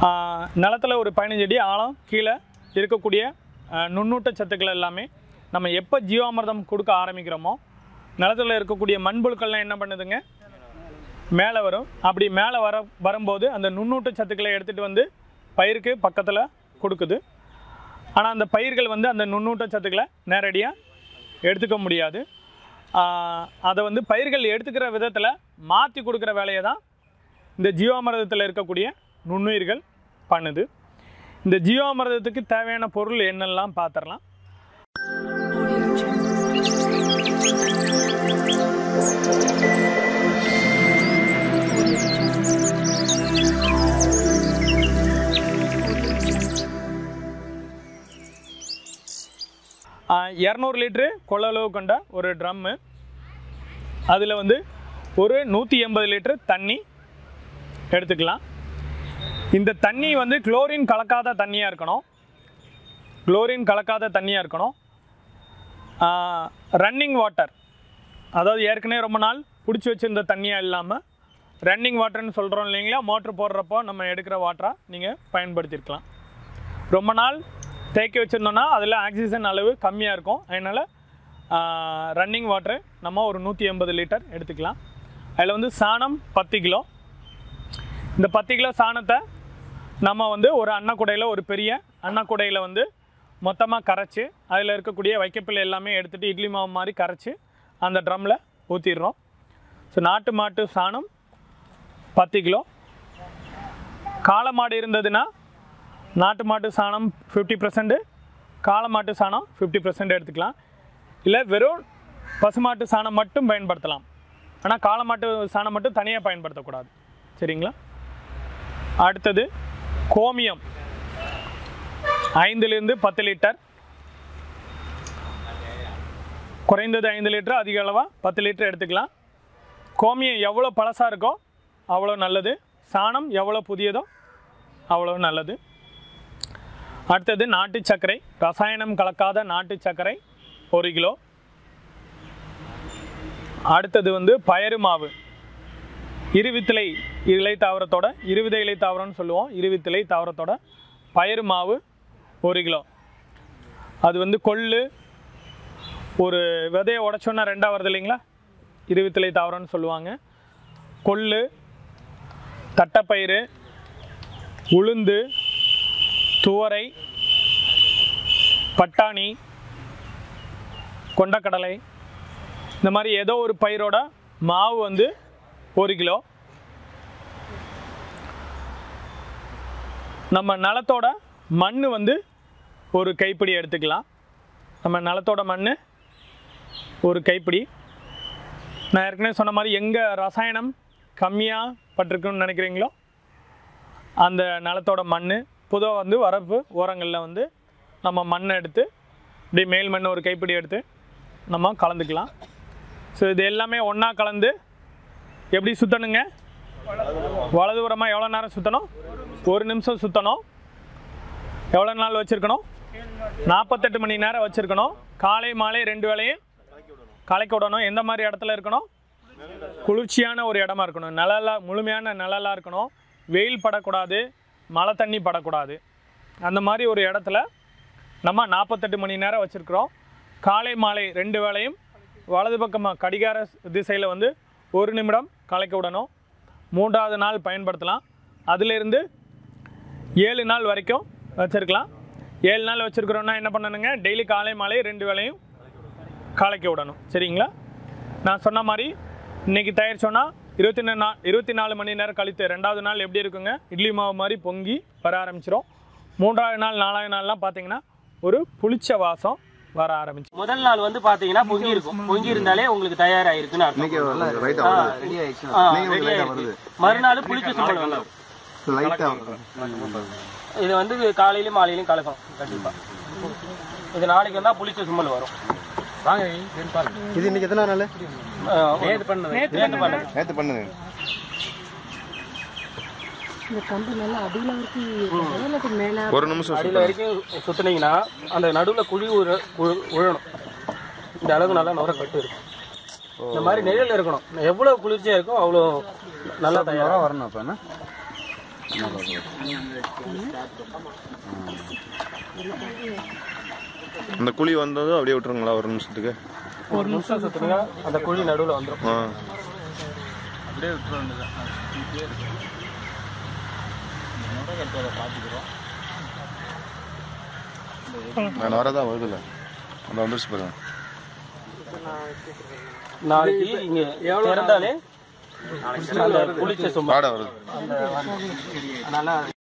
ஆஹ் நிலத்துல ஒரு பதினஞ்சு அடி ஆழம் கீழே இருக்கக்கூடிய ஆஹ் நுண்ணூட்ட சத்துக்கள் எல்லாமே நம்ம எப்போ ஜீவாமிர்தம் கொடுக்க ஆரம்பிக்கிறோமோ நிலத்துல இருக்கக்கூடிய மண்புழுக்கள்லாம் என்ன பண்ணுதுங்க மேலே வரும் அப்படி மேலே வர வரும்போது அந்த நுண்ணூட்ட சத்துக்களை எடுத்துகிட்டு வந்து பயிருக்கு பக்கத்தில் கொடுக்குது ஆனால் அந்த பயிர்கள் வந்து அந்த நுண்ணூட்ட சத்துக்களை நேரடியாக எடுத்துக்க முடியாது ஆஹ் அதை வந்து பயிர்கள் எடுத்துக்கிற விதத்தில் மாற்றி கொடுக்குற வேலையை தான் இந்த ஜீவாமிர்தத்தில் இருக்கக்கூடிய நுண்ணுயிர்கள் பண்ணுது இந்த ஜீவாமிர்தத்துக்கு தேவையான பொருள் என்னெல்லாம் பார்த்துடலாம் Audio Jungle. Audio Jungle. Audio Jungle. இரநூறு லிட்ரு கொள்ளளவு கொண்ட ஒரு ட்ரம்மு அதில் வந்து ஒரு நூற்றி எண்பது லிட்டர் தண்ணி எடுத்துக்கலாம் இந்த தண்ணி வந்து குளோரின் கலக்காத தண்ணியாக இருக்கணும் குளோரின் கலக்காத தண்ணியாக இருக்கணும் ரன்னிங் வாட்டர் அதாவது ஏற்கனவே ரொம்ப நாள் பிடிச்சி வச்சிருந்த தண்ணியாக இல்லாமல் ரன்னிங் வாட்டர்னு சொல்கிறோம் இல்லைங்களா மோட்ரு போடுறப்போ நம்ம எடுக்கிற வாட்டராக நீங்கள் பயன்படுத்தியிருக்கலாம் ரொம்ப நாள் தேக்கி வச்சுருந்தோன்னா அதில் ஆக்சிஜன் அளவு கம்மியாக இருக்கும் அதனால் ரன்னிங் வாட்டர் நம்ம ஒரு நூற்றி எண்பது லிட்டர் எடுத்துக்கலாம் அதில் வந்து சாணம் பத்து கிலோ இந்த பத்து கிலோ சாணத்தை நம்ம வந்து ஒரு அன்னக்குடையில் ஒரு பெரிய அன்னக்குடையில் வந்து மொத்தமாக கரைச்சி அதில் இருக்கக்கூடிய வைக்கப்பில் எல்லாமே எடுத்துகிட்டு இட்லி மாவு மாதிரி கரைச்சி அந்த ட்ரம்மில் ஊற்றிடுறோம் ஸோ நாட்டு மாட்டு சாணம் பத்து கிலோ காளை மாடு இருந்ததுன்னா நாட்டு மாட்டு சாணம் ஃபிஃப்டி பர்சன்ட் காளை மாட்டு சாணம் ஃபிஃப்டி பர்சன்ட் எடுத்துக்கலாம் இல்லை வெறும் பசுமாட்டு சாணம் மட்டும் பயன்படுத்தலாம் ஆனால் காளை மாட்டு சாணம் மட்டும் தனியாக பயன்படுத்தக்கூடாது சரிங்களா அடுத்தது கோமியம் ஐந்துலேருந்து பத்து லிட்டர் குறைந்தது ஐந்து லிட்டர் அதிக அளவாக பத்து லிட்டர் எடுத்துக்கலாம் கோமியம் எவ்வளோ பழசாக இருக்கோ அவ்வளோ நல்லது சாணம் எவ்வளோ புதியதோ அவ்வளோ நல்லது அடுத்தது நாட்டு சர்க்கரை ரசாயனம் கலக்காத நாட்டு சர்க்கரை ஒரு கிலோ அடுத்தது வந்து பயறு மாவு இருவித்திலை இலை தாவரத்தோட இருவித இலை தாவரம்னு சொல்லுவோம் இருவித்திலை தாவரத்தோட பயறு மாவு ஒரு கிலோ அது வந்து கொள்ளு ஒரு விதையை உடச்சோன்னா ரெண்டாக வருது இல்லைங்களா இருவித்திலை தாவரம்னு சொல்லுவாங்க கொள்ளு தட்டைப்பயிறு உளுந்து துவரை பட்டாணி கொண்டக்கடலை இந்த மாதிரி ஏதோ ஒரு பயிரோட மாவு வந்து ஒரு கிலோ நம்ம நிலத்தோட மண் வந்து ஒரு கைப்பிடி எடுத்துக்கலாம் நம்ம நிலத்தோட மண் ஒரு கைப்பிடி நான் ஏற்கனவே சொன்ன மாதிரி எங்கே ரசாயனம் கம்மியாக பட்டிருக்குன்னு நினைக்கிறீங்களோ அந்த நிலத்தோட மண் பொதுவாக வந்து வரப்பு ஓரங்களில் வந்து நம்ம மண்ணை எடுத்து இப்படி மேல் மண் ஒரு கைப்பிடி எடுத்து நம்ம கலந்துக்கலாம் ஸோ இது எல்லாமே ஒன்றா கலந்து எப்படி சுற்றணுங்க வலதுபுறமாக எவ்வளோ நேரம் சுற்றணும் ஒரு நிமிஷம் சுற்றணும் எவ்வளோ நாள் வச்சுருக்கணும் நாற்பத்தெட்டு மணி நேரம் வச்சுருக்கணும் காலை மாலை ரெண்டு வேளையும் கலைக்க விடணும் எந்த மாதிரி இடத்துல இருக்கணும் குளிர்ச்சியான ஒரு இடமா இருக்கணும் நிழலா முழுமையான நிழலாக இருக்கணும் வெயில் படக்கூடாது மழை தண்ணி படக்கூடாது அந்த மாதிரி ஒரு இடத்துல நம்ம நாற்பத்தெட்டு மணி நேரம் வச்சுருக்குறோம் காலை மாலை ரெண்டு வேளையும் வலது பக்கமாக கடிகார திசையில் வந்து ஒரு நிமிடம் கலைக்க விடணும் மூன்றாவது நாள் பயன்படுத்தலாம் அதிலிருந்து ஏழு நாள் வரைக்கும் வச்சுருக்கலாம் ஏழு நாள் வச்சுருக்குறோன்னா என்ன பண்ணணுங்க டெய்லி காலை மாலை ரெண்டு வேளையும் கலக்கி விடணும் சரிங்களா நான் சொன்ன மாதிரி இன்னைக்கு தயாரிச்சோன்னா இருபத்தி நா இருபத்தி நாலு மணி நேரம் கழித்து ரெண்டாவது நாள் எப்படி இருக்குங்க இட்லி மாவு மாதிரி பொங்கி வர ஆரம்பிச்சிரும் மூன்றாவது நாள் நாலாவது நாள்லாம் பார்த்தீங்கன்னா ஒரு புளிச்ச வாசம் வர ஆரம்பிச்சு முதல் நாள் வந்து பாத்தீங்கன்னா பொங்கி இருக்கும் பொங்கி இருந்தாலே உங்களுக்கு தயாராயிருக்குன்னு அர்த்தம் இன்னைக்கு ரைட்டா ஆ, வருது ரெடி ஆயிடுச்சு. ஆ, ஆ, நீங்க ரெடி லைட்டா ஆயிடுச்சு. வருது. மறுநாள் புளிச்ச சுண்டல் வந்துடும் லைட்டா இது வந்து காலையிலும் மாலையிலும் கலக்கும் கண்டிப்பா இது நாளைக்கு வந்தா புளிச்ச சுண்டல் வரும் இது இன்னைக்கு எத்தனை நாள் ஆ, நேத்து பண்ணது நேத்து பண்ணது நேத்து பண்ணுது இந்த கம்பு நல்லா அடியில வரைக்கும் மேலக்கு மேல ஒரு நிமிஷம் அடியில் வரைக்கும் சுத்துனீங்கன்னா அந்த நடுவுல குழி உழ- உழ- உழணும் இந்த அளவுக்கு நல்லா நுர கட்டு இருக்கும் இந்த மாதிரி நிழல் இருக்கணும் எவ்வளவு குளிர்ச்சியா இருக்கும் அவ்வளோ நல்லா தயாரா வரணும் அப்ப என்ன அந்த குழி வந்ததும் அப்படியே விட்டுருங்களா ஒரு நிமிஷத்துக்கு ஒரு நிமிஷம் சுத்துனீங்க அந்த குழி நடுவில் வந்துடும் ஆ நான் வரதான் வருதுல்ல அந்த வந்துருச்சு பாருங்க நாளைக்கு இங்க திறந்தாலே அந்த குளிச்ச சும்மா பாட வருது அந்த நல்லா